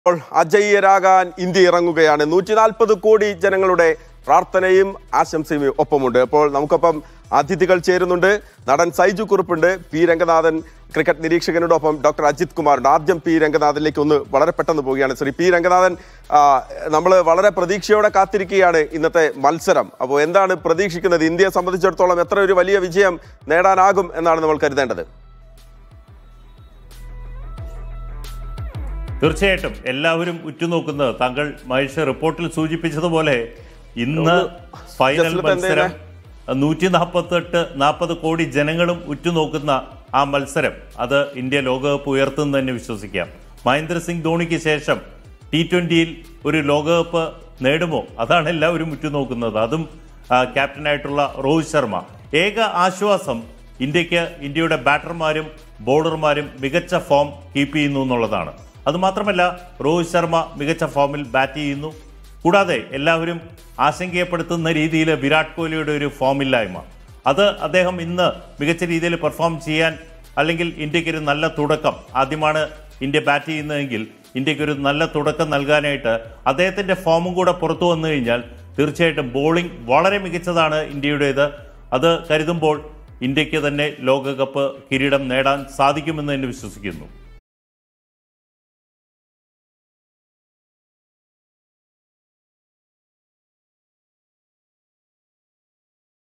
ഇപ്പോൾ അജയ്യരാകാൻ ഇന്ത്യ ഇറങ്ങുകയാണ് നൂറ്റി നാൽപ്പത് കോടി ജനങ്ങളുടെ പ്രാർത്ഥനയും ആശംസയും ഒപ്പമുണ്ട് അപ്പോൾ നമുക്കൊപ്പം അതിഥികൾ ചേരുന്നുണ്ട് നടൻ സൈജു കുറുപ്പുണ്ട് പി രംഗനാഥൻ ക്രിക്കറ്റ് നിരീക്ഷകനോടൊപ്പം ഡോക്ടർ അജിത് കുമാറുണ്ട് ആദ്യം പി രംഗനാഥനിലേക്ക് ഒന്ന് വളരെ പെട്ടെന്ന് പോവുകയാണ് ശ്രീ പി രംഗനാഥൻ നമ്മൾ വളരെ പ്രതീക്ഷയോടെ കാത്തിരിക്കുകയാണ് ഇന്നത്തെ മത്സരം അപ്പോൾ എന്താണ് പ്രതീക്ഷിക്കുന്നത് ഇന്ത്യയെ സംബന്ധിച്ചിടത്തോളം എത്ര ഒരു വലിയ വിജയം നേടാനാകും എന്നാണ് നമ്മൾ കരുതേണ്ടത് തീർച്ചയായിട്ടും എല്ലാവരും ഉറ്റുനോക്കുന്നത് താങ്കൾ മഹേഷ് റിപ്പോർട്ടിൽ സൂചിപ്പിച്ചതുപോലെ ഇന്ന് ഫൈനൽ ജസ്റ്റിൻ ഇപ്പൊ മത്സരം നൂറ്റി നാൽപ്പത്തെട്ട് നാൽപ്പത് കോടി ജനങ്ങളും ഉറ്റുനോക്കുന്ന ആ മത്സരം അത് ഇന്ത്യ ലോകകപ്പ് ഉയർത്തുന്നു തന്നെ വിശ്വസിക്കാം മഹേന്ദ്ര സിംഗ് ധോണിക്ക് ശേഷം ടി ട്വന്റിയിൽ ഒരു ലോകകപ്പ് നേടുമോ അതാണ് എല്ലാവരും ഉറ്റുനോക്കുന്നത് അതും ആ, ക്യാപ്റ്റനായിട്ടുള്ള രോഹിത് ശർമ്മ ഏക ആശ്വാസം ഇന്ത്യക്ക് ഇന്ത്യയുടെ ബാറ്റർമാരും ബോളർമാരും മികച്ച ഫോം കീപ്പ് ചെയ്യുന്നു എന്നുള്ളതാണ് അതുമാത്രമല്ല രോഹിത് ശർമ്മ മികച്ച ഫോമിൽ ബാറ്റ് ചെയ്യുന്നു കൂടാതെ എല്ലാവരും ആശങ്കയപ്പെടുത്തുന്ന രീതിയിൽ വിരാട് കോഹ്ലിയുടെ ഒരു ഫോമില്ലായ്മ അത് അദ്ദേഹം ഇന്ന് മികച്ച രീതിയിൽ പെർഫോം ചെയ്യാൻ അല്ലെങ്കിൽ ഇന്ത്യക്ക് ഒരു നല്ല തുടക്കം ആദ്യമാണ് ഇന്ത്യ ബാറ്റ് ചെയ്യുന്നതെങ്കിൽ ഇന്ത്യക്ക് ഒരു നല്ല തുടക്കം നൽകാനായിട്ട് അദ്ദേഹത്തിന്റെ ഫോമും കൂടെ പുറത്തു വന്നു കഴിഞ്ഞാൽ തീർച്ചയായിട്ടും ബോളിംഗ് വളരെ മികച്ചതാണ് ഇന്ത്യയുടേത് അത് കരുതുമ്പോൾ ഇന്ത്യക്ക് തന്നെ ലോകകപ്പ് കിരീടം നേടാൻ സാധിക്കുമെന്ന് തന്നെ വിശ്വസിക്കുന്നു